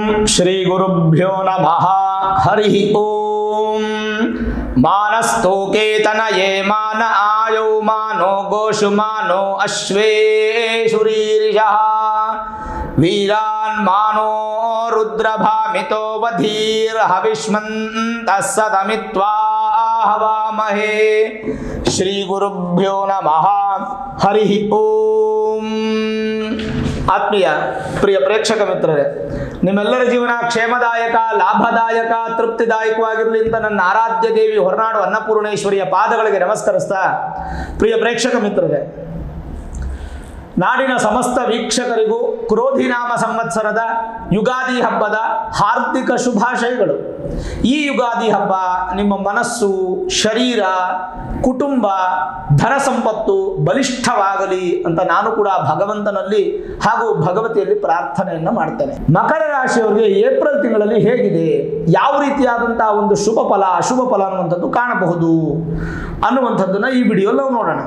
ಶ್ರೀಗುರುಭ್ಯೋ ನಮಃ ಹರಿ ಓಂ ಮಾನಸ್ತೋಕೇತನಯೇ ಮಾನ ಆಯೌ ಮಾನೋ ಗೋಷು ಮಾನೋ ಅಶ್ವೇಶುರೀರ್ಷಃ ವೀರಾನ್ ಮಾನೋ ರುದ್ರಭಾಮಿತೋ ವಧೀರ್ ಹವಿಷ್ಮಂತಃ ಸದಮಿತ್ವಾ ಹವಾಮಹೇ ಶ್ರೀಗುರುಭ್ಯೋ ನಮಃ ಹರಿ ಓಂ ಆತ್ಮೀಯ ಪ್ರಿಯ ಪ್ರೇಕ್ಷಕ ಮಿತ್ರರೇ ನಿಮ್ಮೆಲ್ಲರ ಜೀವನ ಕ್ಷೇಮದಾಯಕ ಲಾಭದಾಯಕ ತೃಪ್ತಿದಾಯಕವಾಗಿರಲಿ ಅಂತ ನನ್ನ ಆರಾಧ್ಯ ದೇವಿ ಹೊರನಾಡು ಅನ್ನಪೂರ್ಣೇಶ್ವರಿಯ ಪಾದಗಳಿಗೆ ನಮಸ್ಕರಿಸ್ತಾ ಪ್ರಿಯ ಪ್ರೇಕ್ಷಕ ಮಿತ್ರರೇ ನಾಡಿನ ಸಮಸ್ತ ವೀಕ್ಷಕರಿಗೂ ಕ್ರೋಧಿನಾಮ ಸಂವತ್ಸರದ ಯುಗಾದಿ ಹಬ್ಬದ ಹಾರ್ದಿಕ ಶುಭಾಶಯಗಳು ಈ ಯುಗಾದಿ ಹಬ್ಬ ನಿಮ್ಮ ಮನಸ್ಸು ಶರೀರ ಕುಟುಂಬ ಧನ ಸಂಪತ್ತು ಬಲಿಷ್ಠವಾಗಲಿ ಅಂತ ನಾನು ಕೂಡ ಭಗವಂತನಲ್ಲಿ ಹಾಗೂ ಭಗವತಿಯಲ್ಲಿ ಪ್ರಾರ್ಥನೆಯನ್ನು ಮಾಡ್ತೇನೆ ಮಕರ ರಾಶಿಯವರಿಗೆ ಏಪ್ರಿಲ್ ತಿಂಗಳಲ್ಲಿ ಹೇಗಿದೆ ಯಾವ ರೀತಿಯಾದಂತಹ ಒಂದು ಶುಭ ಫಲ ಅಶುಭ ಫಲ ಅನ್ನುವಂಥದ್ದು ಕಾಣಬಹುದು ಅನ್ನುವಂಥದ್ದನ್ನ ಈ ವಿಡಿಯೋಲ್ಲಿ ನಾವು ನೋಡೋಣ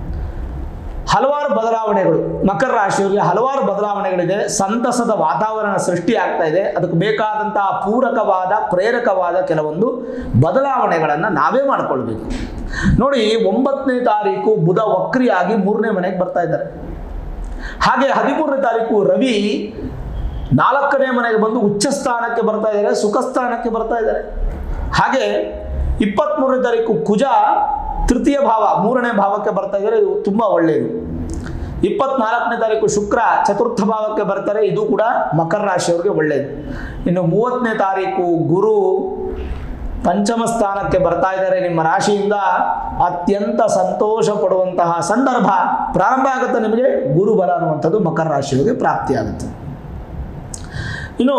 ಹಲವಾರು ಬದಲಾವಣೆಗಳು ಮಕರ ರಾಶಿಯವರಿಗೆ ಹಲವಾರು ಬದಲಾವಣೆಗಳಿದೆ ಸಂತಸದ ವಾತಾವರಣ ಸೃಷ್ಟಿ ಆಗ್ತಾ ಇದೆ ಅದಕ್ಕೆ ಬೇಕಾದಂತಹ ಪೂರಕವಾದ ಪ್ರೇರಕವಾದ ಕೆಲವೊಂದು ಬದಲಾವಣೆಗಳನ್ನು ನಾವೇ ಮಾಡ್ಕೊಳ್ಬೇಕು ನೋಡಿ ಒಂಬತ್ತನೇ ತಾರೀಕು ಬುಧ ವಕ್ರಿಯಾಗಿ ಮೂರನೇ ಮನೆಗೆ ಬರ್ತಾ ಇದ್ದಾರೆ ಹಾಗೆ ಹದಿಮೂರನೇ ತಾರೀಕು ರವಿ ನಾಲ್ಕನೇ ಮನೆಗೆ ಬಂದು ಉಚ್ಚ ಸ್ಥಾನಕ್ಕೆ ಬರ್ತಾ ಇದ್ದಾರೆ ಸುಖ ಸ್ಥಾನಕ್ಕೆ ಬರ್ತಾ ಇದ್ದಾರೆ ಹಾಗೆ ಇಪ್ಪತ್ತ್ಮೂರನೇ ತಾರೀಕು ಕುಜ ತೃತೀಯ ಭಾವ ಮೂರನೇ ಭಾವಕ್ಕೆ ಬರ್ತಾ ಇದ್ದಾರೆ ಇದು ತುಂಬ ಒಳ್ಳೆಯದು ಇಪ್ಪತ್ನಾಲ್ಕನೇ ತಾರೀಕು ಶುಕ್ರ ಚತುರ್ಥ ಭಾವಕ್ಕೆ ಬರ್ತಾರೆ ಇದು ಕೂಡ ಮಕರ ರಾಶಿಯವರಿಗೆ ಒಳ್ಳೆಯದು ಇನ್ನು ಮೂವತ್ತನೇ ತಾರೀಕು ಗುರು ಪಂಚಮ ಸ್ಥಾನಕ್ಕೆ ಬರ್ತಾ ಇದ್ದಾರೆ ನಿಮ್ಮ ರಾಶಿಯಿಂದ ಅತ್ಯಂತ ಸಂತೋಷ ಪಡುವಂತಹ ಸಂದರ್ಭ ಪ್ರಾರಂಭ ಆಗುತ್ತೆ ನಿಮಗೆ ಗುರುಬಲ ಅನ್ನುವಂಥದ್ದು ಮಕರ ರಾಶಿಯವರಿಗೆ ಪ್ರಾಪ್ತಿಯಾಗುತ್ತೆ ಇನ್ನು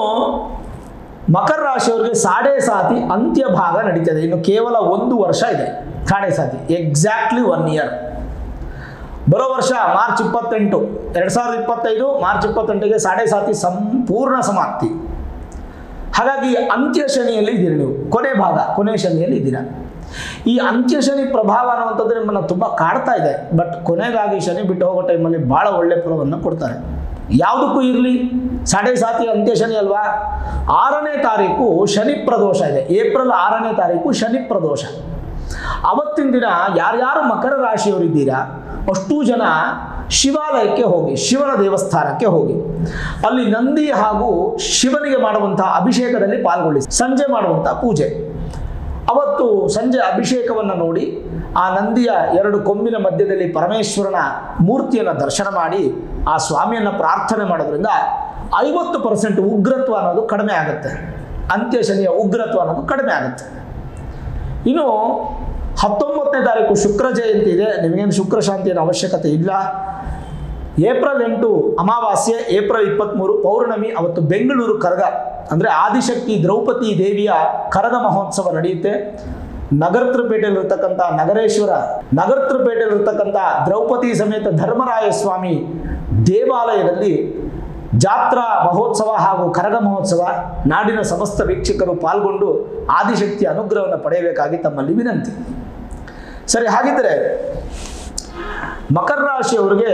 ಮಕರ ರಾಶಿಯವರಿಗೆ ಸಾಡೆ ಸಾತಿ ಅಂತ್ಯ ಭಾಗ ನಡೀತದೆ ಇನ್ನು ಕೇವಲ ಒಂದು ವರ್ಷ ಇದೆ ಸಾಡೆ ಸಾತಿ ಎಕ್ಸಾಕ್ಟ್ಲಿ ಒನ್ ಇಯರ್ ಬರೋ ವರ್ಷ ಮಾರ್ಚ್ ಇಪ್ಪತ್ತೆಂಟು ಎರಡು ಸಾವಿರದ ಇಪ್ಪತ್ತೈದು ಮಾರ್ಚ್ ಇಪ್ಪತ್ತೆಂಟಿಗೆ ಸಾಡೆ ಸಾತಿ ಸಂಪೂರ್ಣ ಸಮಾಪ್ತಿ ಹಾಗಾಗಿ ಅಂತ್ಯ ಶನಿಯಲ್ಲಿ ಇದ್ದೀರಿ ನೀವು ಕೊನೆ ಭಾಗ ಕೊನೆ ಶನಿಯಲ್ಲಿ ಇದ್ದೀರಾ ಈ ಅಂತ್ಯ ಶನಿ ಪ್ರಭಾವ ಅನ್ನುವಂಥದ್ದು ನಿಮ್ಮನ್ನು ತುಂಬ ಕಾಡ್ತಾ ಇದೆ ಬಟ್ ಕೊನೆಗಾಗಿ ಶನಿ ಬಿಟ್ಟು ಹೋಗೋ ಟೈಮಲ್ಲಿ ಭಾಳ ಒಳ್ಳೆ ಫಲವನ್ನು ಕೊಡ್ತಾರೆ ಯಾವುದಕ್ಕೂ ಇರಲಿ ಸಾಡೆ ಸಾತಿ ಅಂತ್ಯ ಶನಿ ಅಲ್ವಾ ಆರನೇ ತಾರೀಕು ಶನಿ ಪ್ರದೋಷ ಇದೆ ಏಪ್ರಿಲ್ ಆರನೇ ತಾರೀಕು ಶನಿ ಪ್ರದೋಷ ಅವತ್ತಿನ ದಿನ ಯಾರ್ಯಾರು ಮಕರ ರಾಶಿಯವರಿದ್ದೀರಾ ಅಷ್ಟೂ ಜನ ಶಿವಾಲಯಕ್ಕೆ ಹೋಗಿ ಶಿವನ ದೇವಸ್ಥಾನಕ್ಕೆ ಹೋಗಿ ಅಲ್ಲಿ ನಂದಿ ಹಾಗೂ ಶಿವನಿಗೆ ಮಾಡುವಂತಹ ಅಭಿಷೇಕದಲ್ಲಿ ಪಾಲ್ಗೊಳ್ಳಿ ಸಂಜೆ ಮಾಡುವಂತಹ ಪೂಜೆ ಅವತ್ತು ಸಂಜೆ ಅಭಿಷೇಕವನ್ನು ನೋಡಿ ಆ ನಂದಿಯ ಎರಡು ಕೊಂಬಿನ ಮಧ್ಯದಲ್ಲಿ ಪರಮೇಶ್ವರನ ಮೂರ್ತಿಯನ್ನು ದರ್ಶನ ಮಾಡಿ ಆ ಸ್ವಾಮಿಯನ್ನು ಪ್ರಾರ್ಥನೆ ಮಾಡೋದ್ರಿಂದ ಐವತ್ತು ಪರ್ಸೆಂಟ್ ಉಗ್ರತ್ವ ಅನ್ನೋದು ಕಡಿಮೆ ಆಗುತ್ತೆ ಅಂತ್ಯ ಶನಿಯ ಉಗ್ರತ್ವ ಅನ್ನೋದು ಕಡಿಮೆ ಆಗುತ್ತೆ ಇನ್ನು ಹತ್ತೊಂಬತ್ತನೇ ತಾರೀಕು ಶುಕ್ರ ಜಯಂತಿ ಇದೆ ನಿಮಗೇನು ಶುಕ್ರ ಶಾಂತಿಯ ಅವಶ್ಯಕತೆ ಇಲ್ಲ ಏಪ್ರಿಲ್ ಎಂಟು ಅಮಾವಾಸ್ಯೆ ಏಪ್ರಿಲ್ ಇಪ್ಪತ್ತ್ಮೂರು ಪೌರ್ಣಮಿ ಅವತ್ತು ಬೆಂಗಳೂರು ಕರಗ ಅಂದರೆ ಆದಿಶಕ್ತಿ ದ್ರೌಪದಿ ದೇವಿಯ ಕರಗ ಮಹೋತ್ಸವ ನಡೆಯುತ್ತೆ ನಗರತ್ರಪೇಟೆಯಲ್ಲಿರ್ತಕ್ಕಂಥ ನಗರೇಶ್ವರ ನಗರತ್ರಪೇಟೆಯಲ್ಲಿರ್ತಕ್ಕಂಥ ದ್ರೌಪದಿ ಸಮೇತ ಧರ್ಮರಾಯ ಸ್ವಾಮಿ ದೇವಾಲಯದಲ್ಲಿ ಜಾತ್ರಾ ಮಹೋತ್ಸವ ಹಾಗೂ ಕರಗ ಮಹೋತ್ಸವ ನಾಡಿನ ಸಮಸ್ತ ವೀಕ್ಷಕರು ಪಾಲ್ಗೊಂಡು ಆದಿಶಕ್ತಿ ಅನುಗ್ರಹವನ್ನು ಪಡೆಯಬೇಕಾಗಿ ತಮ್ಮಲ್ಲಿ ವಿನಂತಿ ಸರಿ ಹಾಗಿದ್ದರೆ ಮಕರ ರಾಶಿಯವರಿಗೆ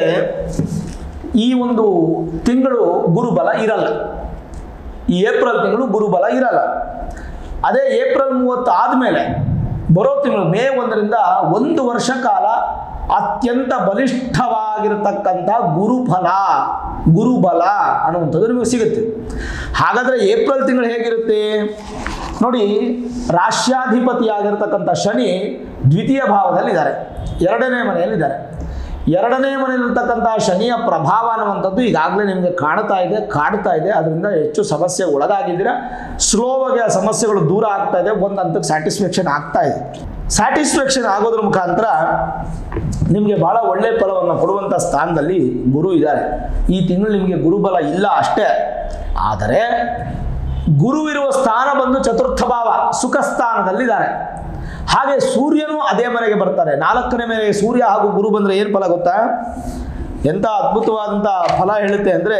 ಈ ಒಂದು ತಿಂಗಳು ಗುರುಬಲ ಇರಲ್ಲ ಈ ಏಪ್ರಿಲ್ ತಿಂಗಳು ಗುರುಬಲ ಇರಲ್ಲ ಅದೇ ಏಪ್ರಿಲ್ ಮೂವತ್ತು ಆದಮೇಲೆ ಬರೋ ತಿಂಗಳು ಮೇ ಒಂದರಿಂದ ಒಂದು ವರ್ಷ ಕಾಲ ಅತ್ಯಂತ ಬಲಿಷ್ಠವಾಗಿರತಕ್ಕಂಥ ಗುರುಫಲ ಗುರುಬಲ ಅನ್ನುವಂಥದ್ದು ನಿಮಗೆ ಸಿಗುತ್ತೆ ಹಾಗಾದರೆ ಏಪ್ರಿಲ್ ತಿಂಗಳು ಹೇಗಿರುತ್ತೆ ನೋಡಿ ರಾಷ್ಟ್ರಾಧಿಪತಿಯಾಗಿರ್ತಕ್ಕಂಥ ಶನಿ ದ್ವಿತೀಯ ಭಾವದಲ್ಲಿದ್ದಾರೆ ಎರಡನೇ ಮನೆಯಲ್ಲಿದ್ದಾರೆ ಎರಡನೇ ಮನೆಯಲ್ಲಿರ್ತಕ್ಕಂಥ ಶನಿಯ ಪ್ರಭಾವ ಅನ್ನುವಂಥದ್ದು ಈಗಾಗಲೇ ನಿಮಗೆ ಕಾಣ್ತಾ ಇದೆ ಕಾಡ್ತಾ ಇದೆ ಅದರಿಂದ ಹೆಚ್ಚು ಸಮಸ್ಯೆ ಒಳಗಾಗಿದ್ದೀರಾ ಸ್ಲೋವಾಗಿ ಆ ಸಮಸ್ಯೆಗಳು ದೂರ ಆಗ್ತಾ ಇದೆ ಒಂದು ಹಂತಕ್ಕೆ ಸ್ಯಾಟಿಸ್ಫ್ಯಾಕ್ಷನ್ ಆಗ್ತಾ ಇದೆ ಸ್ಯಾಟಿಸ್ಫ್ಯಾಕ್ಷನ್ ಆಗೋದ್ರ ಮುಖಾಂತರ ನಿಮಗೆ ಭಾಳ ಒಳ್ಳೆಯ ಫಲವನ್ನು ಕೊಡುವಂಥ ಸ್ಥಾನದಲ್ಲಿ ಗುರು ಇದ್ದಾರೆ ಈ ತಿಂಗಳು ನಿಮಗೆ ಗುರುಬಲ ಇಲ್ಲ ಅಷ್ಟೇ ಆದರೆ ಗುರು ಇರುವ ಸ್ಥಾನ ಬಂದು ಚತುರ್ಥ ಭಾವ ಸುಖ ಸ್ಥಾನದಲ್ಲಿದ್ದಾರೆ ಹಾಗೆ ಸೂರ್ಯನೂ ಅದೇ ಮನೆಗೆ ಬರ್ತಾರೆ ನಾಲ್ಕನೇ ಮನೆಗೆ ಸೂರ್ಯ ಹಾಗೂ ಗುರು ಬಂದರೆ ಏನು ಫಲ ಗೊತ್ತಾ ಎಂಥ ಅದ್ಭುತವಾದಂಥ ಫಲ ಹೇಳುತ್ತೆ ಅಂದರೆ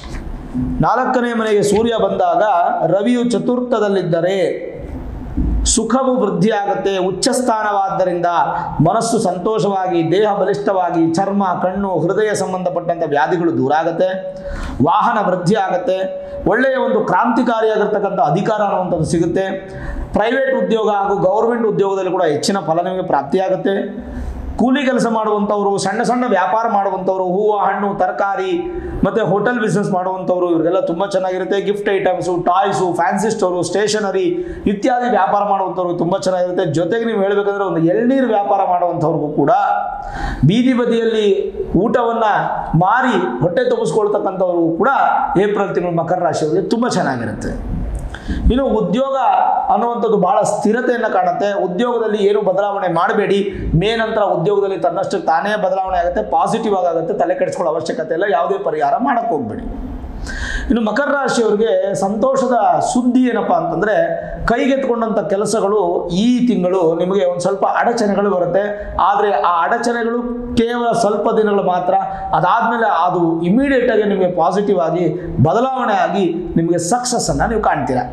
ನಾಲ್ಕನೇ ಮನೆಗೆ ಸೂರ್ಯ ಬಂದಾಗ ರವಿಯು ಚತುರ್ಥದಲ್ಲಿದ್ದರೆ ಸುಖವು ವೃದ್ಧಿ ಆಗುತ್ತೆ ಉಚ್ಚ ಸ್ಥಾನವಾದ್ದರಿಂದ ಮನಸ್ಸು ಸಂತೋಷವಾಗಿ ದೇಹ ಬಲಿಷ್ಠವಾಗಿ ಚರ್ಮ ಕಣ್ಣು ಹೃದಯ ಸಂಬಂಧಪಟ್ಟಂಥ ವ್ಯಾಧಿಗಳು ದೂರ ಆಗುತ್ತೆ ವಾಹನ ವೃದ್ಧಿ ಆಗುತ್ತೆ ಒಳ್ಳೆಯ ಒಂದು ಕ್ರಾಂತಿಕಾರಿಯಾಗಿರ್ತಕ್ಕಂಥ ಅಧಿಕಾರ ಅನ್ನುವಂಥದ್ದು ಸಿಗುತ್ತೆ ಪ್ರೈವೇಟ್ ಉದ್ಯೋಗ ಹಾಗೂ ಗೌರ್ಮೆಂಟ್ ಉದ್ಯೋಗದಲ್ಲಿ ಕೂಡ ಹೆಚ್ಚಿನ ಫಲ ನಿಮಗೆ ಪ್ರಾಪ್ತಿಯಾಗುತ್ತೆ ಕೂಲಿ ಕೆಲಸ ಮಾಡುವಂಥವ್ರು ಸಣ್ಣ ಸಣ್ಣ ವ್ಯಾಪಾರ ಮಾಡುವಂಥವ್ರು ಹೂವು ಹಣ್ಣು ತರಕಾರಿ ಮತ್ತು ಹೋಟೆಲ್ ಬಿಸ್ನೆಸ್ ಮಾಡುವಂಥವ್ರು ಇವರಿಗೆಲ್ಲ ತುಂಬ ಚೆನ್ನಾಗಿರುತ್ತೆ gift items toys fancy store stationery ಇತ್ಯಾದಿ ವ್ಯಾಪಾರ ಮಾಡುವಂಥವ್ರು ತುಂಬ ಚೆನ್ನಾಗಿರುತ್ತೆ ಜೊತೆಗೆ ನೀವು ಹೇಳಬೇಕಂದ್ರೆ ಒಂದು ಎಳ್ನೀರು ವ್ಯಾಪಾರ ಮಾಡುವಂಥವ್ರಿಗೂ ಕೂಡ ಬೀದಿ ಬದಿಯಲ್ಲಿ ಊಟವನ್ನು ಮಾರಿ ಹೊಟ್ಟೆ ತುಂಬಿಸ್ಕೊಳ್ತಕ್ಕಂಥವ್ರು ಕೂಡ ಏಪ್ರಿಲ್ ತಿಂಗಳು ಮಕರ ರಾಶಿಯವರಿಗೆ ತುಂಬ ಚೆನ್ನಾಗಿರುತ್ತೆ ಇನ್ನು ಉದ್ಯೋಗ ಅನ್ನುವಂಥದ್ದು ಬಹಳ ಸ್ಥಿರತೆಯನ್ನು ಕಾಣುತ್ತೆ ಉದ್ಯೋಗದಲ್ಲಿ ಏನು ಬದಲಾವಣೆ ಮಾಡಬೇಡಿ ಮೇ ನಂತರ ಉದ್ಯೋಗದಲ್ಲಿ ತನ್ನಷ್ಟು ತಾನೇ ಬದಲಾವಣೆ ಆಗುತ್ತೆ ಪಾಸಿಟಿವ್ ಆಗುತ್ತೆ ತಲೆ ಕೆಡಿಸ್ಕೊಳ್ಳೋ ಅವಶ್ಯಕತೆ ಇಲ್ಲ ಯಾವುದೇ ಪರಿಹಾರ ಮಾಡಕ್ಕೆ ಹೋಗ್ಬೇಡಿ ಇನ್ನು ಮಕರ ರಾಶಿಯವರಿಗೆ ಸಂತೋಷದ ಸುದ್ದಿ ಏನಪ್ಪಾ ಅಂತಂದ್ರೆ ಕೈಗೆತ್ಕೊಂಡಂಥ ಕೆಲಸಗಳು ಈ ತಿಂಗಳು ನಿಮಗೆ ಒಂದು ಸ್ವಲ್ಪ ಅಡಚಣೆಗಳು ಬರುತ್ತೆ ಆದರೆ ಆ ಅಡಚಣೆಗಳು ಕೇವಲ ಸ್ವಲ್ಪ ದಿನಗಳು ಮಾತ್ರ ಅದಾದಮೇಲೆ ಅದು ಇಮಿಡಿಯೇಟ್ ಆಗಿ ನಿಮಗೆ ಪಾಸಿಟಿವ್ ಆಗಿ ಬದಲಾವಣೆ ಆಗಿ ನಿಮಗೆ ಸಕ್ಸಸ್ ಅನ್ನ ನೀವು ಕಾಣ್ತೀರಾ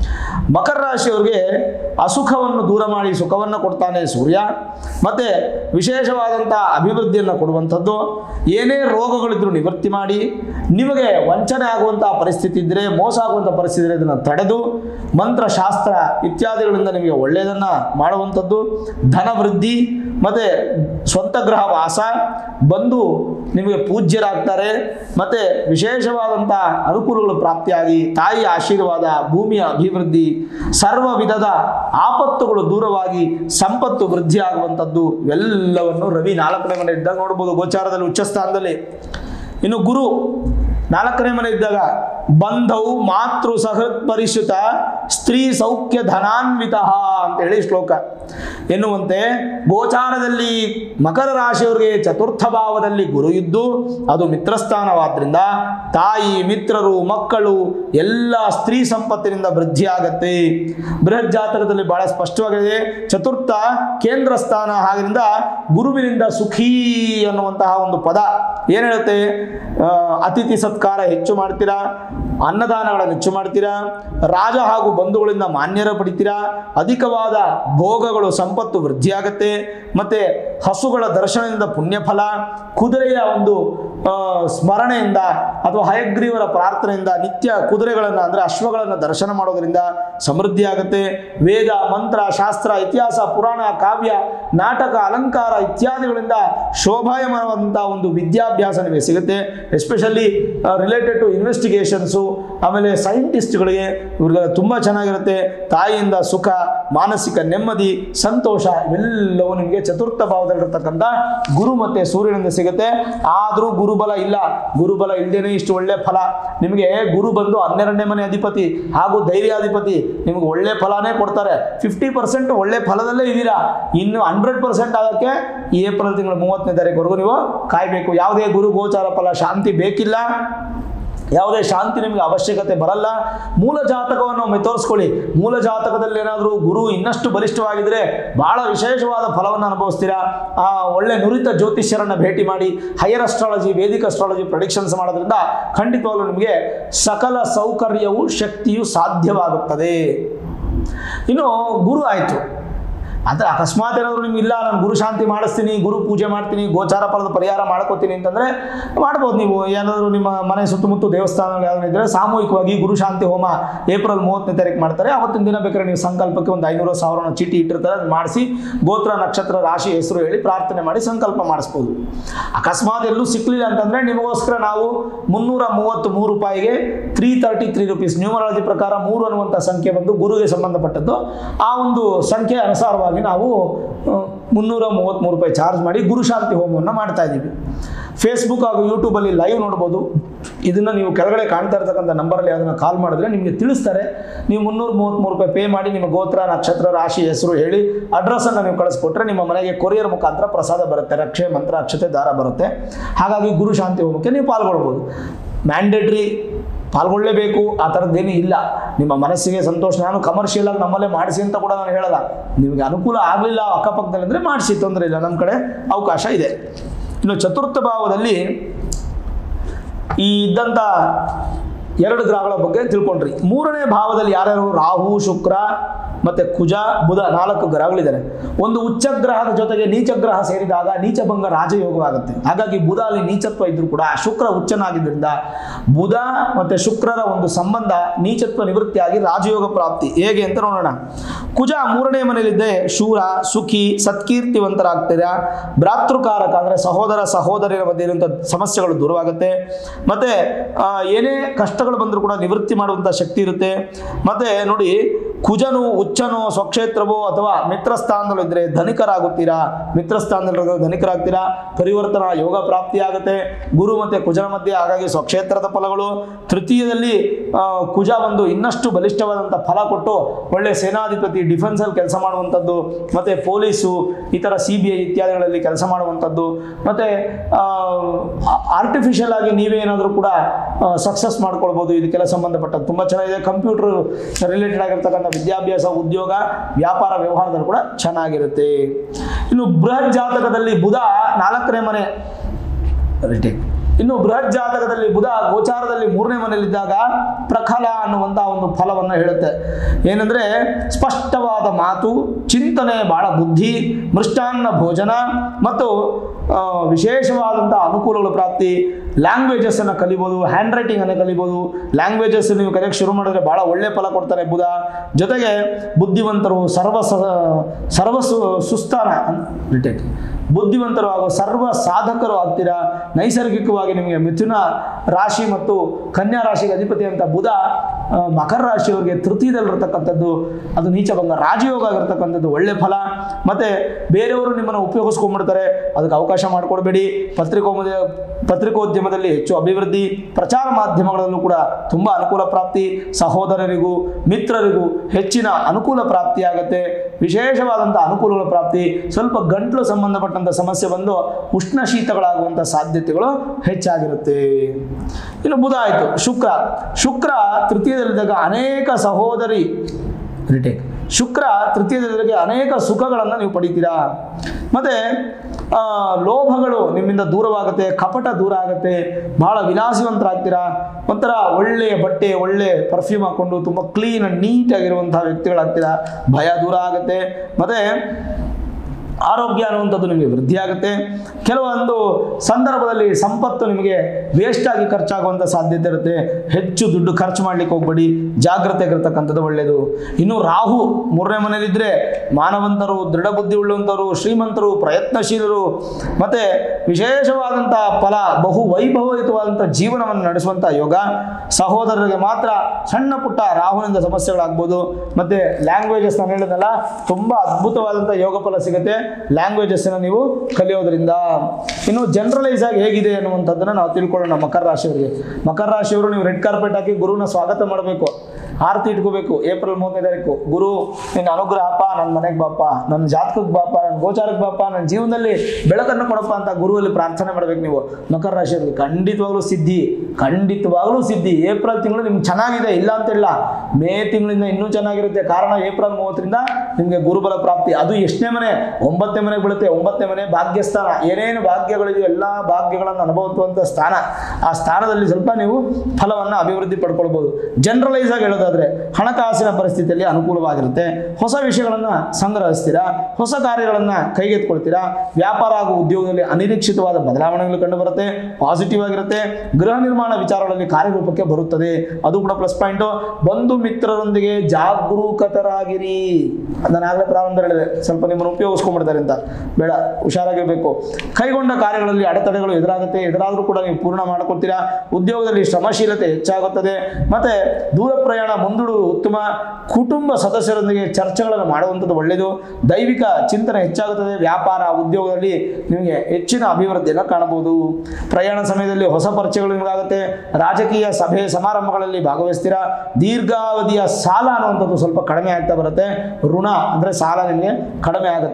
ಮಕರ ರಾಶಿಯವರಿಗೆ ಅಸುಖವನ್ನು ದೂರ ಮಾಡಿ ಸುಖವನ್ನು ಕೊಡ್ತಾನೆ ಸೂರ್ಯ ಮತ್ತೆ ವಿಶೇಷವಾದಂಥ ಅಭಿವೃದ್ಧಿಯನ್ನು ಕೊಡುವಂಥದ್ದು ಏನೇ ರೋಗಗಳಿದ್ರು ನಿವೃತ್ತಿ ಮಾಡಿ ನಿಮಗೆ ವಂಚನೆ ಆಗುವಂಥ ಪರಿಸ್ಥಿತಿ ಇದ್ದರೆ ಮೋಸ ಆಗುವಂಥ ಪರಿಸ್ಥಿತಿ ಇದ್ದರೆ ಇದನ್ನು ತಡೆದು ಮಂತ್ರಶಾಸ್ತ್ರ ಇತ್ಯಾದಿಗಳಿಂದ ನಿಮಗೆ ಒಳ್ಳೆಯದನ್ನು ಮಾಡುವಂಥದ್ದು ಧನ ವೃದ್ಧಿ ಮತ್ತು ಸ್ವಂತ ಗೃಹ ವಾಸ ಬಂದು ನಿಮಗೆ ಪೂಜ್ಯರಾಗ್ತಾರೆ ಮತ್ತು ವಿಶೇಷವಾದಂಥ ಅನುಕೂಲಗಳು ಪ್ರಾಪ್ತಿಯಾಗಿ ತಾಯಿ ಆಶೀರ್ವಾದ ಭೂಮಿಯ ಅಭಿವೃದ್ಧಿ ಸರ್ವ ವಿಧದ ಆಪತ್ತುಗಳು ದೂರವಾಗಿ ಸಂಪತ್ತು ವೃದ್ಧಿ ಆಗುವಂಥದ್ದು ಇವೆಲ್ಲವನ್ನು ರವಿ ನಾಲ್ಕನೇ ಮನೆ ಇದ್ದಾಗ ನೋಡ್ಬೋದು ಗೋಚಾರದಲ್ಲಿ ಉಚ್ಚ ಸ್ಥಾನದಲ್ಲಿ ಇನ್ನು ಗುರು ನಾಲ್ಕನೇ ಮನೆ ಇದ್ದಾಗ ಬಂಧವು ಮಾತೃ ಸಹೃತ್ ಪರಿಶುತ ಸ್ತ್ರೀ ಸೌಖ್ಯ ಧನಾನ್ವಿತ ಅಂತ ಹೇಳಿ ಶ್ಲೋಕ ಎನ್ನುವಂತೆ ಗೋಚಾರದಲ್ಲಿ ಮಕರ ರಾಶಿಯವರಿಗೆ ಚತುರ್ಥ ಭಾವದಲ್ಲಿ ಗುರು ಇದ್ದು ಅದು ಮಿತ್ರಸ್ಥಾನವಾದ್ರಿಂದ ತಾಯಿ ಮಿತ್ರರು ಮಕ್ಕಳು ಎಲ್ಲ ಸ್ತ್ರೀ ಸಂಪತ್ತಿನಿಂದ ವೃದ್ಧಿ ಆಗತ್ತೆ ಬೃಹತ್ ಜಾತಕದಲ್ಲಿ ಬಹಳ ಸ್ಪಷ್ಟವಾಗಿದೆ ಚತುರ್ಥ ಕೇಂದ್ರ ಸ್ಥಾನ ಹಾಗಿನಿಂದ ಗುರುವಿನಿಂದ ಸುಖೀ ಅನ್ನುವಂತಹ ಒಂದು ಪದ ಏನು ಹೇಳುತ್ತೆ ಆ, ಅತಿಥಿ ಸತ್ಕಾರ ಹೆಚ್ಚು ಮಾಡ್ತೀರಾ ಅನ್ನದಾನಗಳನ್ನು ಹೆಚ್ಚು ಮಾಡ್ತೀರಾ ರಾಜ ಹಾಗೂ ಬಂಧುಗಳಿಂದ ಮಾನ್ಯರ ಪಡಿತೀರಾ ಅಧಿಕವಾದ ಭೋಗಗಳು ಸಂಪತ್ತು ವೃದ್ಧಿಯಾಗತ್ತೆ ಮತ್ತೆ ಹಸುಗಳ ದರ್ಶನದಿಂದ ಪುಣ್ಯಫಲ ಕುದುರೆಯ ಒಂದು ಆ, ಸ್ಮರಣೆಯಿಂದ ಅಥವಾ ಹಯಗ್ರೀವರ ಪ್ರಾರ್ಥನೆಯಿಂದ ನಿತ್ಯ ಕುದುರೆಗಳನ್ನು ಅಂದರೆ ಅಶ್ವಗಳನ್ನು ದರ್ಶನ ಮಾಡೋದರಿಂದ ಸಮೃದ್ಧಿ ಆಗುತ್ತೆ ವೇದ ಮಂತ್ರ ಶಾಸ್ತ್ರ ಇತಿಹಾಸ ಪುರಾಣ ಕಾವ್ಯ ನಾಟಕ ಅಲಂಕಾರ ಇತ್ಯಾದಿಗಳಿಂದ ಶೋಭಾಯಮಾನವಾದಂಥ ಒಂದು ವಿದ್ಯಾಭ್ಯಾಸ ನಿಮಗೆ ಸಿಗುತ್ತೆ ಎಸ್ಪೆಷಲಿ ರಿಲೇಟೆಡ್ ಟು ಇನ್ವೆಸ್ಟಿಗೇಷನ್ಸು ಆಮೇಲೆ ಸೈಂಟಿಸ್ಟ್ಗಳಿಗೆ ಇವ್ರಿಗೆಲ್ಲ ತುಂಬ ಚೆನ್ನಾಗಿರುತ್ತೆ ತಾಯಿಯಿಂದ ಸುಖ ಮಾನಸಿಕ ನೆಮ್ಮದಿ ಸಂತೋಷ ಇವೆಲ್ಲವೂ ನಿಮಗೆ ಚತುರ್ಥ ಭಾವದಲ್ಲಿರ್ತಕ್ಕಂಥ ಗುರು ಮತ್ತೆ ಸೂರ್ಯನಿಂದ ಸಿಗುತ್ತೆ ಆದರೂ ಗುರುಬಲ ಇಲ್ಲ ಗುರುಬಲ ಇಲ್ಲದೇನೆ ಇಷ್ಟು ಒಳ್ಳೆ ಫಲ ನಿಮಗೆ ಗುರು ಬಂದು ಹನ್ನೆರಡನೇ ಮನೆ ಅಧಿಪತಿ ಹಾಗೂ ಧೈರ್ಯಾಧಿಪತಿ ನಿಮಗೆ ಒಳ್ಳೆ ಫಲನೇ ಕೊಡ್ತಾರೆ ಫಿಫ್ಟಿ ಪರ್ಸೆಂಟ್ ಒಳ್ಳೆ ಫಲದಲ್ಲೇ ಇದ್ದೀರಾ ಇನ್ನು ಹಂಡ್ರೆಡ್ ಪರ್ಸೆಂಟ್ ಆಗೋಕ್ಕೆ ಈ ಏಪ್ರಿಲ್ ತಿಂಗಳ ಮೂವತ್ತನೇ ತಾರೀಕುವರೆಗೂ ನೀವು ಕಾಯಬೇಕು ಯಾವುದೇ ಗುರು ಗೋಚಾರ ಫಲ ಶಾಂತಿ ಬೇಕಿಲ್ಲ ಯಾವುದೇ ಶಾಂತಿ ನಿಮಗೆ ಅವಶ್ಯಕತೆ ಬರಲ್ಲ ಮೂಲ ಜಾತಕವನ್ನು ಒಮ್ಮೆ ತೋರಿಸ್ಕೊಳ್ಳಿ ಮೂಲ ಜಾತಕದಲ್ಲಿ ಏನಾದರೂ ಗುರು ಇನ್ನಷ್ಟು ಬಲಿಷ್ಠವಾಗಿದ್ರೆ ಬಹಳ ವಿಶೇಷವಾದ ಫಲವನ್ನು ಅನುಭವಿಸ್ತೀರಾ ಆ ಒಳ್ಳೆ ನುರಿತ ಜ್ಯೋತಿಷ್ಯರನ್ನ ಭೇಟಿ ಮಾಡಿ higher astrology Vedic astrology predictions ಮಾಡೋದ್ರಿಂದ ಖಂಡಿತವಾಗ್ಲೂ ನಿಮಗೆ ಸಕಲ ಸೌಕರ್ಯವು ಶಕ್ತಿಯು ಸಾಧ್ಯವಾಗುತ್ತದೆ ಇನ್ನು ಗುರು ಆಯಿತು ಆದರೆ ಅಕಸ್ಮಾತ್ ಏನಾದರೂ ನಿಮ್ಗೆ ಇಲ್ಲ ನಾನು ಗುರು ಶಾಂತಿ ಮಾಡಿಸ್ತೀನಿ ಗುರು ಪೂಜೆ ಮಾಡ್ತೀನಿ ಗೋಚಾರ ಫಲದ ಪರಿಹಾರ ಮಾಡ್ಕೋತೀನಿ ಅಂತಂದರೆ ಮಾಡ್ಬೋದು ನೀವು ಏನಾದರೂ ನಿಮ್ಮ ಮನೆ ಸುತ್ತಮುತ್ತ ದೇವಸ್ಥಾನಗಳು ಯಾವ್ದಾದ್ರು ಇದ್ದರೆ ಸಾಮೂಹಿಕವಾಗಿ ಗುರು ಶಾಂತಿ ಹೋಮ ಏಪ್ರಿಲ್ ಮೂವತ್ತನೇ ತಾರೀಕು ಮಾಡ್ತಾರೆ ಅವತ್ತಿನ ದಿನ ಬೇಕಾದ್ರೆ ನೀವು ಸಂಕಲ್ಪಕ್ಕೆ ಒಂದು ಐನೂರು ಸಾವಿರ ಚೀಟಿ ಇಟ್ಟಿರ್ತಾರೆ ಅದು ಮಾಡಿಸಿ ಗೋತ್ರ ನಕ್ಷತ್ರ ರಾಶಿ ಹೆಸರು ಹೇಳಿ ಪ್ರಾರ್ಥನೆ ಮಾಡಿ ಸಂಕಲ್ಪ ಮಾಡಿಸ್ಬೋದು ಅಕಸ್ಮಾತ್ ಎಲ್ಲೂ ಸಿಕ್ಕಲಿಲ್ಲ ಅಂತಂದರೆ ನಿಮಗೋಸ್ಕರ ನಾವು ಮುನ್ನೂರ ಮೂವತ್ತು ಮೂರು ರೂಪಾಯಿಗೆ three thirty three rupees numerology ಪ್ರಕಾರ ಮೂರು ಅನ್ನುವಂಥ ಸಂಖ್ಯೆ ಬಂದು ಗುರುಗೆ ಸಂಬಂಧಪಟ್ಟದ್ದು ಆ ಒಂದು ಸಂಖ್ಯೆ ಅನುಸಾರವಾಗಿ ನಾವು ಆ, ಮುನ್ನೂರ ಮೂವತ್ತ್ಮೂರು ರೂಪಾಯಿ ಚಾರ್ಜ್ ಮಾಡಿ ಗುರುಶಾಂತಿ ಹೋಮವನ್ನು ಮಾಡ್ತಾ ಇದ್ದೀವಿ ಫೇಸ್ಬುಕ್ ಹಾಗೂ ಯೂಟ್ಯೂಬಲ್ಲಿ ಲೈವ್ ನೋಡ್ಬೋದು ಇದನ್ನು ನೀವು ಕೆಳಗಡೆ ಕಾಣ್ತಾ ಇರ್ತಕ್ಕಂಥ ನಂಬರಲ್ಲಿ ಅದನ್ನು ಕಾಲ್ ಮಾಡಿದ್ರೆ ನಿಮಗೆ ತಿಳಿಸ್ತಾರೆ ನೀವು ಮುನ್ನೂರ ಮೂವತ್ತ್ಮೂರು ರೂಪಾಯಿ ಪೇ ಮಾಡಿ ನಿಮ್ಮ ಗೋತ್ರ ನಕ್ಷತ್ರ ರಾಶಿ ಹೆಸರು ಹೇಳಿ ಅಡ್ರೆಸ್ಸನ್ನು ನೀವು ಕಳಿಸ್ಕೊಟ್ರೆ ನಿಮ್ಮ ಮನೆಗೆ ಕೊರಿಯರ್ ಮುಖಾಂತರ ಪ್ರಸಾದ ಬರುತ್ತೆ ರಕ್ಷೆ ಮಂತ್ರ ಅಕ್ಷತೆ ದಾರ ಬರುತ್ತೆ ಹಾಗಾಗಿ ಗುರು ಶಾಂತಿ ಹೋಮಕ್ಕೆ ನೀವು ಪಾಲ್ಗೊಳ್ಬೋದು ಮ್ಯಾಂಡೇಟ್ರಿ ಪಾಲ್ಗೊಳ್ಳಲೇಬೇಕು ಆ ಥರದ್ದೇನೂ ಇಲ್ಲ ನಿಮ್ಮ ಮನಸ್ಸಿಗೆ ಸಂತೋಷ ನಾನು ಕಮರ್ಷಿಯಲ್ ಆಗಿ ನಮ್ಮಲ್ಲೇ ಮಾಡಿಸಿ ಅಂತ ಕೂಡ ನಾನು ಹೇಳಲ್ಲ ನಿಮಗೆ ಅನುಕೂಲ ಆಗಲಿಲ್ಲ ಅಕ್ಕಪಕ್ಕದಲ್ಲಿ ಅಂದರೆ ಮಾಡಿಸಿ ತೊಂದರೆ ಇಲ್ಲ ನಮ್ಮ ಕಡೆ ಅವಕಾಶ ಇದೆ ಇನ್ನು ಚತುರ್ಥ ಭಾವದಲ್ಲಿ ಈ ಇದ್ದಂಥ ಎರಡು ಗ್ರಹಗಳ ಬಗ್ಗೆ ತಿಳ್ಕೊಂಡ್ರಿ ಮೂರನೇ ಭಾವದಲ್ಲಿ ಯಾರ್ಯಾರು ರಾಹು ಶುಕ್ರ ಮತ್ತೆ ಕುಜ ಬುಧ ನಾಲ್ಕು ಗ್ರಹಗಳಿದ್ದಾರೆ ಒಂದು ಉಚ್ಚ ಗ್ರಹದ ಜೊತೆಗೆ ನೀಚ ಗ್ರಹ ಸೇರಿದಾಗ ನೀಚಭಂಗ ರಾಜಯೋಗವಾಗುತ್ತೆ ಹಾಗಾಗಿ ಬುಧ ಅಲ್ಲಿ ನೀಚತ್ವ ಇದ್ರೂ ಕೂಡ ಶುಕ್ರ ಉಚ್ಚನಾಗಿದ್ದರಿಂದ ಬುಧ ಮತ್ತೆ ಶುಕ್ರರ ಒಂದು ಸಂಬಂಧ ನೀಚತ್ವ ನಿವೃತ್ತಿಯಾಗಿ ರಾಜಯೋಗ ಪ್ರಾಪ್ತಿ ಹೇಗೆ ಅಂತ ನೋಡೋಣ ಕುಜ ಮೂರನೇ ಮನೆಯಲ್ಲಿದ್ದೆ ಶೂರ ಸುಖಿ ಸತ್ಕೀರ್ತಿವಂತರಾಗ್ತೀರಾ ಭ್ರಾತೃಕಾರಕ ಅಂದ್ರೆ ಸಹೋದರ ಸಹೋದರಿಯರ ಮಧ್ಯೆ ಇರುವಂಥ ಸಮಸ್ಯೆಗಳು ದೂರವಾಗುತ್ತೆ ಮತ್ತೆ ಆ, ಏನೇ ಕಷ್ಟಗಳು ಬಂದರೂ ಕೂಡ ನಿವೃತ್ತಿ ಮಾಡುವಂಥ ಶಕ್ತಿ ಇರುತ್ತೆ ಮತ್ತೆ ನೋಡಿ ಕುಜನು ಉಚ್ಚನು ಸ್ವಕ್ಷೇತ್ರವೋ ಅಥವಾ ಮಿತ್ರ ಸ್ಥಾನದಲ್ಲೂ ಇದ್ರೆ ಧನಿಕರಾಗುತ್ತೀರಾ ಮಿತ್ರ ಸ್ಥಾನದಲ್ಲಿ ಧನಿಕರಾಗ್ತೀರಾ ಪರಿವರ್ತನಾ ಯೋಗ ಪ್ರಾಪ್ತಿಯಾಗುತ್ತೆ ಗುರು ಮತ್ತೆ ಕುಜನ ಮಧ್ಯೆ ಹಾಗಾಗಿ ಸ್ವಕ್ಷೇತ್ರದ ಫಲಗಳು ತೃತೀಯದಲ್ಲಿ ಆ, ಕುಜ ಒಂದು ಇನ್ನಷ್ಟು ಬಲಿಷ್ಠವಾದಂಥ ಫಲ ಕೊಟ್ಟು ಒಳ್ಳೆ ಸೇನಾಧಿಪತಿ ಡಿಫೆನ್ಸ್ ಅಲ್ಲಿ ಕೆಲಸ ಮಾಡುವಂಥದ್ದು ಮತ್ತೆ ಪೊಲೀಸು ಈ ಥರ ಸಿ ಬಿ ಐ ಇತ್ಯಾದಿಗಳಲ್ಲಿ ಕೆಲಸ ಮಾಡುವಂಥದ್ದು ಮತ್ತೆ ಆರ್ಟಿಫಿಷಿಯಲ್ ಆಗಿ ನೀವೇ ಏನಾದರೂ ಕೂಡ ಸಕ್ಸಸ್ ಮಾಡ್ಕೊಳ್ಬೋದು ಇದಕ್ಕೆಲ್ಲ ಸಂಬಂಧಪಟ್ಟದ್ದು ತುಂಬ ಚೆನ್ನಾಗಿದೆ ಕಂಪ್ಯೂಟರ್ ರಿಲೇಟೆಡ್ ಆಗಿರ್ತಕ್ಕಂಥ ವಿದ್ಯಾಭ್ಯಾಸ ಉದ್ಯೋಗ ವ್ಯಾಪಾರ ವ್ಯವಹಾರದಲ್ಲಿ ಕೂಡ ಚೆನ್ನಾಗಿರುತ್ತೆ ಇನ್ನು ಬೃಹತ್ ಜಾತಕದಲ್ಲಿ ಬುಧ ನಾಲ್ಕನೇ ಮನೆ ರಿಟೇಕ್ ಇನ್ನು ಬೃಹತ್ ಜಾತಕದಲ್ಲಿ ಬುಧ ಗೋಚಾರದಲ್ಲಿ ಮೂರನೇ ಮನೆಯಲ್ಲಿದ್ದಾಗ ಪ್ರಖಲ ಅನ್ನುವಂಥ ಒಂದು ಫಲವನ್ನು ಹೇಳುತ್ತೆ ಏನಂದ್ರೆ ಸ್ಪಷ್ಟವಾದ ಮಾತು ಚಿಂತನೆ ಬಹಳ ಬುದ್ಧಿ ಮೃಷ್ಟಾನ್ನ ಭೋಜನ ಮತ್ತು ಆ, ವಿಶೇಷವಾದಂಥ ಅನುಕೂಲಗಳ ಪ್ರಾಪ್ತಿ ಲ್ಯಾಂಗ್ವೇಜಸ್ ಅನ್ನು ಕಲಿಬೋದು ಹ್ಯಾಂಡ್ ರೈಟಿಂಗ್ ಅನ್ನು ಕಲಿಬೋದು ಲ್ಯಾಂಗ್ವೇಜಸ್ ನೀವು ಕಲಿಯಕ್ಕೆ ಶುರು ಮಾಡಿದ್ರೆ ಬಹಳ ಒಳ್ಳೆ ಫಲ ಕೊಡ್ತಾರೆ ಬುಧ ಜೊತೆಗೆ ಬುದ್ಧಿವಂತರು ಸರ್ವ ಸ- ಸರ್ವ ಸು ಸುಸ್ಥಾನ ರಿಟೇಕ್ ಬುದ್ಧಿವಂತರು ಹಾಗೂ ಸರ್ವ ಸಾಧಕರು ಆಗ್ತೀರಾ ನೈಸರ್ಗಿಕವಾಗಿ ನಿಮಗೆ ಮಿಥುನ ರಾಶಿ ಮತ್ತು ಕನ್ಯಾ ರಾಶಿಗೆ ಅಧಿಪತಿ ಅಂತ ಬುಧ ಆ, ಮಕರ ರಾಶಿಯವರಿಗೆ ತೃತೀಯದಲ್ಲಿರ್ತಕ್ಕಂಥದ್ದು ಅದು ನೀಚಭಂಗ ರಾಜಯೋಗ ಆಗಿರ್ತಕ್ಕಂಥದ್ದು ಒಳ್ಳೆ ಫಲ ಮತ್ತೆ ಬೇರೆಯವರು ನಿಮ್ಮನ್ನು ಉಪಯೋಗಿಸ್ಕೊಂಡ್ಬಿಡ್ತಾರೆ ಅದಕ್ಕೆ ಅವಕಾಶ ಮಾಡಿಕೊಡ್ಬೇಡಿ ಪತ್ರಿಕೋದ್ಯಮ ಪತ್ರಿಕೋದ್ಯಮದಲ್ಲಿ ಹೆಚ್ಚು ಅಭಿವೃದ್ಧಿ ಪ್ರಚಾರ ಮಾಧ್ಯಮಗಳಲ್ಲೂ ಕೂಡ ತುಂಬ ಅನುಕೂಲ ಪ್ರಾಪ್ತಿ ಸಹೋದರರಿಗೂ ಮಿತ್ರರಿಗೂ ಹೆಚ್ಚಿನ ಅನುಕೂಲ ಪ್ರಾಪ್ತಿಯಾಗುತ್ತೆ ವಿಶೇಷವಾದಂಥ ಅನುಕೂಲಗಳ ಪ್ರಾಪ್ತಿ ಸ್ವಲ್ಪ ಗಂಟ್ಲು ಸಂಬಂಧಪಟ್ಟಂಥ ಸಮಸ್ಯೆ ಬಂದು ಉಷ್ಣ ಶೀತಗಳಾಗುವಂಥ ಸಾಧ್ಯತೆಗಳು ಹೆಚ್ಚಾಗಿರುತ್ತೆ ಇನ್ನು ಬುಧ ಆಯಿತು ಶುಕ್ರ ಶುಕ್ರ ತೃತೀಯದಲ್ಲಿದ್ದಾಗ ಅನೇಕ ಸಹೋದರಿ ರಿಟೇಕ್ ಶುಕ್ರ ತೃತೀಯದಲ್ಲಿದ್ದಾಗ ಅನೇಕ ಸುಖಗಳನ್ನು ನೀವು ಪಡಿತೀರಾ ಮತ್ತೆ ಆ, ಲೋಭಗಳು ನಿಮ್ಮಿಂದ ದೂರವಾಗುತ್ತೆ ಕಪಟ ದೂರ ಆಗುತ್ತೆ ಬಹಳ ವಿಲಾಸಿವಂತರಾಗ್ತೀರಾ ಒಂಥರ ಒಳ್ಳೆಯ ಬಟ್ಟೆ ಒಳ್ಳೆ ಪರ್ಫ್ಯೂಮ್ ಹಾಕೊಂಡು ತುಂಬ ಕ್ಲೀನ್ ಅಂಡ್ ನೀಟಾಗಿರುವಂತಹ ವ್ಯಕ್ತಿಗಳಾಗ್ತೀರಾ ಭಯ ದೂರ ಆಗುತ್ತೆ ಮತ್ತೆ ಆರೋಗ್ಯ ಅನ್ನುವಂಥದ್ದು ನಿಮಗೆ ವೃದ್ಧಿ ಆಗುತ್ತೆ ಕೆಲವೊಂದು ಸಂದರ್ಭದಲ್ಲಿ ಸಂಪತ್ತು ನಿಮಗೆ ವೇಸ್ಟ್ ಆಗಿ ಖರ್ಚಾಗುವಂಥ ಸಾಧ್ಯತೆ ಇರುತ್ತೆ ಹೆಚ್ಚು ದುಡ್ಡು ಖರ್ಚು ಮಾಡ್ಲಿಕ್ಕೆ ಹೋಗ್ಬೇಡಿ ಜಾಗ್ರತೆ ಆಗಿರ್ತಕ್ಕಂಥದ್ದು ಒಳ್ಳೆಯದು ಇನ್ನು ರಾಹು ಮೂರನೇ ಮನೆಯಲ್ಲಿದ್ದರೆ ಮಾನವಂತರು ದೃಢ ಬುದ್ಧಿ ಉಳ್ಳುವಂಥವರು ಶ್ರೀಮಂತರು ಪ್ರಯತ್ನಶೀಲರು ಮತ್ತೆ ವಿಶೇಷವಾದಂಥ ಫಲ ಬಹು ವೈಭವಯುತವಾದಂಥ ಜೀವನವನ್ನು ನಡೆಸುವಂಥ ಯೋಗ ಸಹೋದರರಿಗೆ ಮಾತ್ರ ಸಣ್ಣ ಪುಟ್ಟ ರಾಹುವಿನಿಂದ ಸಮಸ್ಯೆಗಳಾಗ್ಬೋದು ಮತ್ತೆ ಲ್ಯಾಂಗ್ವೇಜಸ್ ನಾನು ಹೇಳಿದ್ನಲ್ಲ ತುಂಬ ಅದ್ಭುತವಾದಂಥ ಯೋಗ ಫಲ ಸಿಗುತ್ತೆ ಲ್ಯಾಂಗ್ವೇಜಸ್ನ ನೀವು ಕಲಿಯೋದ್ರಿಂದ ಇನ್ನು ಜನರಲೈಸ್ ಆಗಿ ಹೇಗಿದೆ ಅನ್ನುವಂಥದ್ದನ್ನು ನಾವು ತಿಳ್ಕೊಳ್ಳೋಣ ಮಕರ ರಾಶಿಯವರಿಗೆ ಮಕರ ರಾಶಿಯವರು ನೀವು ರೆಡ್ ಕಾರ್ಪೆಟ್ ಹಾಕಿ ಗುರುವಿನ ಸ್ವಾಗತ ಮಾಡಬೇಕು ಆರತಿ ಇಟ್ಕೋಬೇಕು ಏಪ್ರಿಲ್ ಮೂವತ್ತನೇ ತಾರೀಕು ಗುರು ನಿನ್ನ ಅನುಗ್ರಹ ಅಪ್ಪ ನನ್ನ ಮನೆಗೆ ಬಾಪ ನನ್ನ ಜಾತಕಕ್ಕೆ ಬಾಪ ನನ್ನ ಗೋಚಾರಕ್ಕೆ ಬಾಪ ನನ್ನ ಜೀವನದಲ್ಲಿ ಬೆಳಕನ್ನು ಕೊಡಪ್ಪ ಅಂತ ಗುರುವಲ್ಲಿ ಪ್ರಾರ್ಥನೆ ಮಾಡ್ಬೇಕು ನೀವು ಮಕರ ರಾಶಿಯವರಿಗೆ ಖಂಡಿತವಾಗ್ಲೂ ಸಿದ್ಧಿ ಖಂಡಿತವಾಗ್ಲೂ ಸಿದ್ಧಿ ಏಪ್ರಿಲ್ ತಿಂಗಳು ನಿಮ್ಗೆ ಚೆನ್ನಾಗಿದೆ ಇಲ್ಲ ಅಂತಿಲ್ಲ ಮೇ ತಿಂಗಳಿಂದ ಇನ್ನೂ ಚೆನ್ನಾಗಿರುತ್ತೆ ಕಾರಣ ಏಪ್ರಿಲ್ ಮೂವತ್ತರಿಂದ ನಿಮಗೆ ಗುರುಬಲ ಪ್ರಾಪ್ತಿ ಅದು ಎಷ್ಟನೇ ಮನೆ ಒಂಬತ್ತನೇ ಮನೆಗೆ ಬೀಳುತ್ತೆ ಒಂಬತ್ತನೇ ಮನೆ ಭಾಗ್ಯಸ್ಥಾನ ಏನೇನು ಭಾಗ್ಯಗಳಿದೆಯೋ ಎಲ್ಲ ಭಾಗ್ಯಗಳನ್ನು ಅನುಭವಿಸುವಂಥ ಸ್ಥಾನ ಆ ಸ್ಥಾನದಲ್ಲಿ ಸ್ವಲ್ಪ ನೀವು ಫಲವನ್ನು ಅಭಿವೃದ್ಧಿ ಪಡ್ಕೊಳ್ಬೋದು ಜನರಲೈಸ್ ಆಗಿ ಹೇಳೋದಾದ್ರೆ ಹಣಕಾಸಿನ ಪರಿಸ್ಥಿತಿಯಲ್ಲಿ ಅನುಕೂಲವಾಗಿರುತ್ತೆ ಹೊಸ ವಿಷಯಗಳನ್ನು ಸಂಗ್ರಹಿಸ್ತೀರಾ ಹೊಸ ಕಾರ್ಯಗಳನ್ನು ಕೈಗೆತ್ಕೊಳ್ತೀರಾ ವ್ಯಾಪಾರ ಹಾಗೂ ಉದ್ಯೋಗದಲ್ಲಿ ಅನಿರೀಕ್ಷಿತವಾದ ಬದಲಾವಣೆಗಳು ಕಂಡು ಬರುತ್ತೆ ಪಾಸಿಟಿವ್ ಆಗಿರುತ್ತೆ ಗೃಹ ನಿರ್ಮಾಣ ವಿಚಾರಗಳಲ್ಲಿ ಕಾರ್ಯರೂಪಕ್ಕೆ ಬರುತ್ತದೆ ಅದು ಕೂಡ ಪ್ಲಸ್ ಪಾಯಿಂಟು ಬಂಧು ಮಿತ್ರರೊಂದಿಗೆ ಜಾಗರೂಕತರಾಗಿರಿ ನಾನು ಆಗಲೇ ಪ್ರಾರಂಭದಲ್ಲಿ ಹೇಳಿದೆ ಸ್ವಲ್ಪ ನಿಮ್ಮನ್ನು ಉಪಯೋಗಿಸ್ಕೊಂಡ್ಬಿಡ್ತಾರೆ ಅಂತ ಬೇಡ ಹುಷಾರಾಗಿರಬೇಕು ಕೈಗೊಂಡ ಕಾರ್ಯಗಳಲ್ಲಿ ಅಡೆತಡೆಗಳು ಎದುರಾಗುತ್ತೆ ಎದುರಾದರೂ ಕೂಡ ನೀವು ಪೂರ್ಣ ಮಾಡ್ಕೊಳ್ತೀರಾ ಉದ್ಯೋಗದಲ್ಲಿ ಶ್ರಮಶೀಲತೆ ಹೆಚ್ಚಾಗುತ್ತದೆ ಮತ್ತೆ ದೂರ ಪ್ರಯಾಣ ಮುಂದೂಡುವುದು ಉತ್ತಮ ಕುಟುಂಬ ಸದಸ್ಯರೊಂದಿಗೆ ಚರ್ಚೆಗಳನ್ನು ಮಾಡುವಂಥದ್ದು ಒಳ್ಳೆಯದು ದೈವಿಕ ಚಿಂತನೆ ಹೆಚ್ಚಾಗುತ್ತದೆ ವ್ಯಾಪಾರ ಉದ್ಯೋಗದಲ್ಲಿ ನಿಮಗೆ ಹೆಚ್ಚಿನ ಅಭಿವೃದ್ಧಿಯನ್ನು ಕಾಣಬಹುದು ಪ್ರಯಾಣ ಸಮಯದಲ್ಲಿ ಹೊಸ ಪರಿಚಯಗಳು ನಿಮಗಾಗುತ್ತೆ ರಾಜಕೀಯ ಸಭೆ ಸಮಾರಂಭಗಳಲ್ಲಿ ಭಾಗವಹಿಸ್ತೀರಾ ದೀರ್ಘಾವಧಿಯ ಸಾಲ ಅನ್ನುವಂಥದ್ದು ಸ್ವಲ್ಪ ಕಡಿಮೆ ಆಗ್ತಾ ಬರುತ್ತೆ ಋಣ ಅಂದರೆ ಸಾಲ ನಿಮಗೆ ಕಡಿಮೆ ಆಗುತ್ತೆ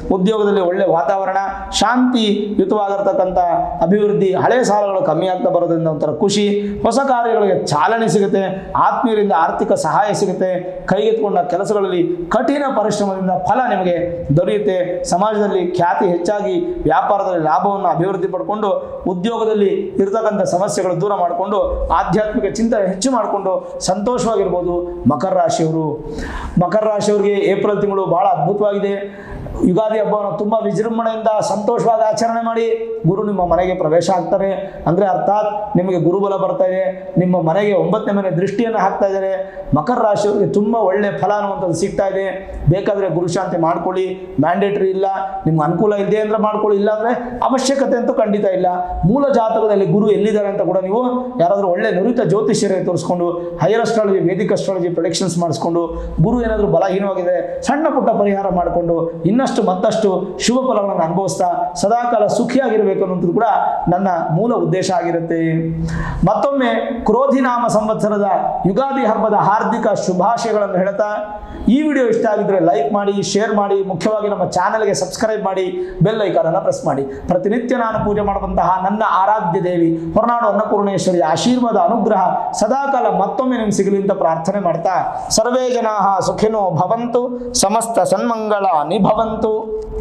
ಉದ್ಯೋಗದಲ್ಲಿ ಒಳ್ಳೆ ವಾತಾವರಣ ಶಾಂತಿಯುತವಾಗಿರ್ತಕ್ಕಂಥ ಅಭಿವೃದ್ಧಿ ಹಳೆ ಸಾಲಗಳು ಕಮ್ಮಿ ಆಗ್ತಾ ಬರೋದ್ರಿಂದ ಒಂಥರ ಖುಷಿ ಹೊಸ ಕಾರ್ಯಗಳಿಗೆ ಚಾಲನೆ ಸಿಗುತ್ತೆ ಆತ್ಮೀಯರಿಂದ ಆರ್ಥಿಕ ಸಹಾಯ ಸಿಗುತ್ತೆ ಕೈಗೆತ್ಕೊಂಡ ಕೆಲಸಗಳಲ್ಲಿ ಕಠಿಣ ಪರಿಶ್ರಮದಿಂದ ಫಲ ನಿಮಗೆ ದೊರೆಯುತ್ತೆ ಸಮಾಜದಲ್ಲಿ ಖ್ಯಾತಿ ಹೆಚ್ಚಾಗಿ ವ್ಯಾಪಾರದಲ್ಲಿ ಲಾಭವನ್ನು ಅಭಿವೃದ್ಧಿ ಪಡ್ಕೊಂಡು ಉದ್ಯೋಗದಲ್ಲಿ ಇರತಕ್ಕಂಥ ಸಮಸ್ಯೆಗಳು ದೂರ ಮಾಡಿಕೊಂಡು ಆಧ್ಯಾತ್ಮಿಕ ಚಿಂತನೆ ಹೆಚ್ಚು ಮಾಡಿಕೊಂಡು ಸಂತೋಷವಾಗಿರ್ಬೋದು ಮಕರ ರಾಶಿಯವರು ಮಕರ ರಾಶಿಯವರಿಗೆ ಏಪ್ರಿಲ್ ತಿಂಗಳು ಬಹಳ ಅದ್ಭುತವಾಗಿದೆ ಯುಗಾದಿ ಹಬ್ಬವನ್ನು ತುಂಬ ವಿಜೃಂಭಣೆಯಿಂದ ಸಂತೋಷವಾಗಿ ಆಚರಣೆ ಮಾಡಿ ಗುರು ನಿಮ್ಮ ಮನೆಗೆ ಪ್ರವೇಶ ಆಗ್ತಾರೆ ಅಂದರೆ ಅರ್ಥಾತ್ ನಿಮಗೆ ಗುರುಬಲ ಬರ್ತಾ ಇದೆ ನಿಮ್ಮ ಮನೆಗೆ ಒಂಬತ್ತನೇ ಮನೆ ದೃಷ್ಟಿಯನ್ನು ಹಾಕ್ತಾ ಇದ್ದಾರೆ ಮಕರ ರಾಶಿಯವರಿಗೆ ತುಂಬ ಒಳ್ಳೆ ಫಲ ಅನ್ನುವಂಥದ್ದು ಸಿಗ್ತಾ ಇದೆ ಬೇಕಾದರೆ ಗುರುಶಾಂತಿ ಮಾಡ್ಕೊಳ್ಳಿ ಮ್ಯಾಂಡೇಟ್ರಿ ಇಲ್ಲ ನಿಮ್ಗೆ ಅನುಕೂಲ ಇದೆ ಅಂದರೆ ಮಾಡ್ಕೊಳ್ಳಿ ಇಲ್ಲ ಅಂದರೆ ಅವಶ್ಯಕತೆ ಅಂತೂ ಖಂಡಿತ ಇಲ್ಲ ಮೂಲ ಜಾತಕದಲ್ಲಿ ಗುರು ಎಲ್ಲಿದ್ದಾರೆ ಅಂತ ಕೂಡ ನೀವು ಯಾರಾದರೂ ಒಳ್ಳೆ ನುರಿತ ಜ್ಯೋತಿಷ್ಯರಿಗೆ ತೋರಿಸ್ಕೊಂಡು higher astrology Vedic astrology predictions ಮಾಡಿಸ್ಕೊಂಡು ಗುರು ಏನಾದರೂ ಬಲಹೀನವಾಗಿದೆ ಸಣ್ಣ ಪುಟ್ಟ ಪರಿಹಾರ ಮಾಡಿಕೊಂಡು ಇನ್ನಷ್ಟು ಮತ್ತಷ್ಟು ಶುಭ ಫಲಗಳನ್ನು ಅನುಭವಿಸ್ತಾ ಸದಾಕಾಲ ಸುಖಿಯಾಗಿರಬೇಕು ಅನ್ನೋದು ಕೂಡ ನನ್ನ ಮೂಲ ಉದ್ದೇಶ ಆಗಿರುತ್ತೆ ಮತ್ತೊಮ್ಮೆ ಕ್ರೋಧಿನಾಮ ಸಂವತ್ಸರದ ಯುಗಾದಿ ಹಬ್ಬದ ಹಾರ್ದಿಕ ಶುಭಾಶಯಗಳನ್ನು ಹೇಳ್ತಾ ಈ ವಿಡಿಯೋ ಇಷ್ಟ ಆಗಿದ್ರೆ ಲೈಕ್ ಮಾಡಿ ಶೇರ್ ಮಾಡಿ ಮುಖ್ಯವಾಗಿ ನಮ್ಮ ಚಾನೆಲ್ಗೆ ಸಬ್ಸ್ಕ್ರೈಬ್ ಮಾಡಿ ಬೆಲ್ ಐಕಾನನ್ನು ಪ್ರೆಸ್ ಮಾಡಿ ಪ್ರತಿನಿತ್ಯ ನಾನು ಪೂಜೆ ಮಾಡುವಂತಹ ನನ್ನ ಆರಾಧ್ಯ ದೇವಿ ಹೊರನಾಡು ಅನ್ನಪೂರ್ಣೇಶ್ವರಿ ಆಶೀರ್ವಾದ ಅನುಗ್ರಹ ಸದಾಕಾಲ ಮತ್ತೊಮ್ಮೆ ನಿಮ್ಗೆ ಸಿಗಲಿ ಅಂತ ಪ್ರಾರ್ಥನೆ ಮಾಡ್ತಾ ಸರ್ವೇ ಜನಾ ಸುಖಿನೋ ಭವಂತು ಸಮಸ್ತ ಸನ್ಮಂಗಳ ನಿಭವಂತು